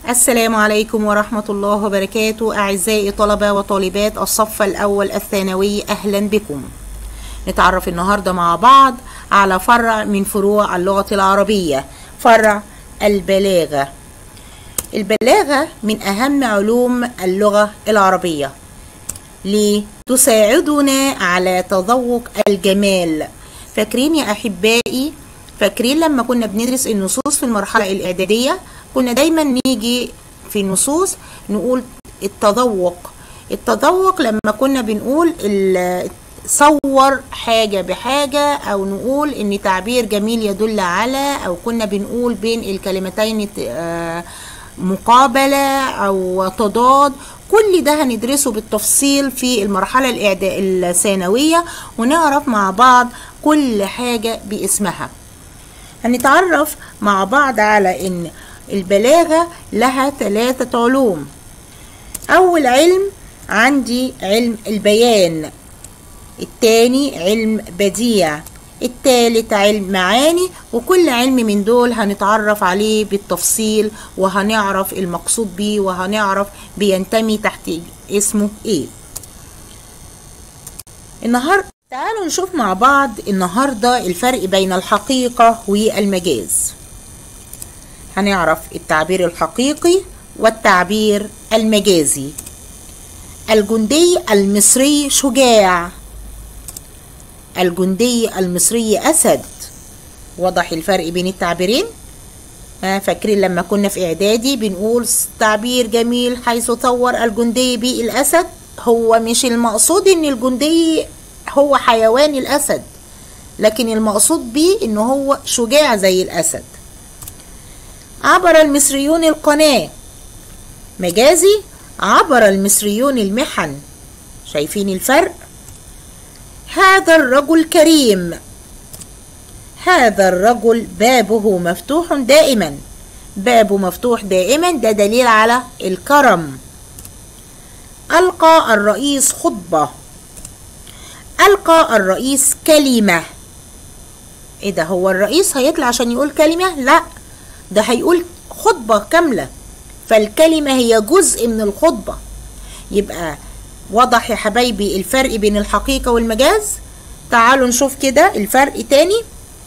السلام عليكم ورحمة الله وبركاته أعزائي طلبة وطالبات الصف الأول الثانوي أهلا بكم نتعرف النهاردة مع بعض على فرع من فروع اللغة العربية فرع البلاغة البلاغة من أهم علوم اللغة العربية لتساعدنا على تذوق الجمال فاكرين يا أحبائي فاكرين لما كنا بندرس النصوص في المرحلة الإعدادية كنا دايما نيجي في النصوص نقول التذوق التذوق لما كنا بنقول صور حاجة بحاجة أو نقول إن تعبير جميل يدل على أو كنا بنقول بين الكلمتين مقابلة أو تضاد كل ده هندرسه بالتفصيل في المرحلة الإعداء الثانوية ونعرف مع بعض كل حاجة باسمها هنتعرف مع بعض على إن البلاغة لها ثلاثة علوم أول علم عندي علم البيان التاني علم بديع التالت علم معاني وكل علم من دول هنتعرف عليه بالتفصيل وهنعرف المقصود بيه وهنعرف بينتمي تحت اسمه ايه النهاردة تعالوا نشوف مع بعض النهاردة الفرق بين الحقيقة والمجاز هنعرف التعبير الحقيقي والتعبير المجازي الجندي المصري شجاع الجندي المصري أسد وضح الفرق بين التعبيرين فاكرين لما كنا في إعدادي بنقول تعبير جميل حيث صور الجندي بالأسد هو مش المقصود إن الجندي هو حيوان الأسد لكن المقصود بيه إنه هو شجاع زي الأسد عبر المصريون القناة مجازي عبر المصريون المحن شايفين الفرق هذا الرجل كريم هذا الرجل بابه مفتوح دائما بابه مفتوح دائما ده دليل على الكرم ألقى الرئيس خطبة ألقى الرئيس كلمة إيه ده هو الرئيس هيطلع عشان يقول كلمة لا ده هيقول خطبة كاملة فالكلمة هي جزء من الخطبة يبقى وضح يا حبايبي الفرق بين الحقيقة والمجاز تعالوا نشوف كده الفرق تاني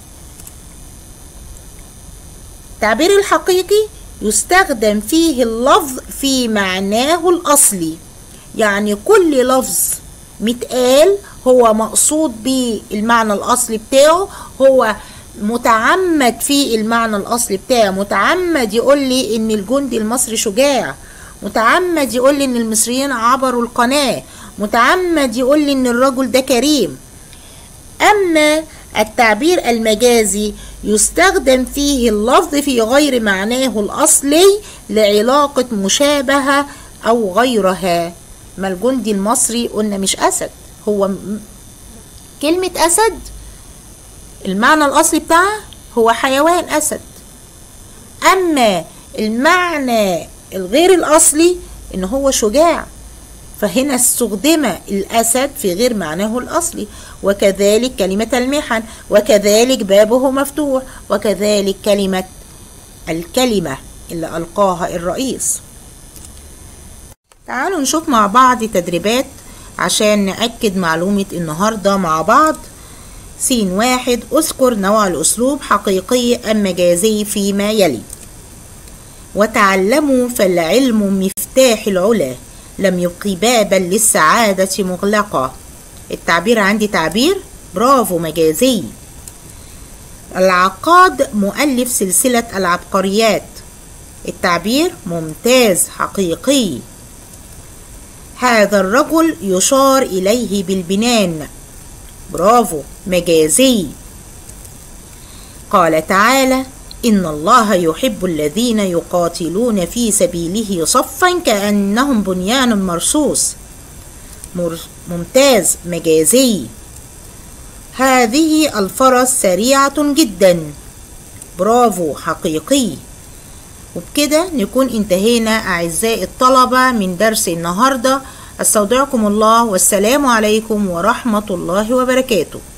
التعبير الحقيقي يستخدم فيه اللفظ في معناه الأصلي يعني كل لفظ متقال هو مقصود بالمعنى الأصلي بتاعه هو متعمد في المعنى الأصلي بتاعه متعمد يقول لي إن الجندي المصري شجاع متعمد يقول لي ان المصريين عبروا القناة متعمد يقول لي ان الرجل ده كريم اما التعبير المجازي يستخدم فيه اللفظ في غير معناه الاصلي لعلاقة مشابهة او غيرها ما الجندي المصري قلنا مش اسد هو كلمة اسد المعنى الاصلي بتاعها هو حيوان اسد اما المعنى الغير الأصلي إن هو شجاع فهنا استخدم الأسد في غير معناه الأصلي وكذلك كلمة المحن وكذلك بابه مفتوح وكذلك كلمة الكلمة اللي ألقاها الرئيس تعالوا نشوف مع بعض تدريبات عشان نأكد معلومة النهاردة مع بعض سين واحد اذكر نوع الأسلوب حقيقي أم مجازي فيما يلي وتعلموا فالعلم مفتاح العلا لم يبق بابا للسعادة مغلقة التعبير عندي تعبير برافو مجازي العقاد مؤلف سلسلة العبقريات التعبير ممتاز حقيقي هذا الرجل يشار إليه بالبنان برافو مجازي قال تعالى إن الله يحب الذين يقاتلون في سبيله صفا كأنهم بنيان مرصوص ممتاز مجازي هذه الفرس سريعة جدا برافو حقيقي وبكده نكون انتهينا أعزائي الطلبة من درس النهاردة استودعكم الله والسلام عليكم ورحمة الله وبركاته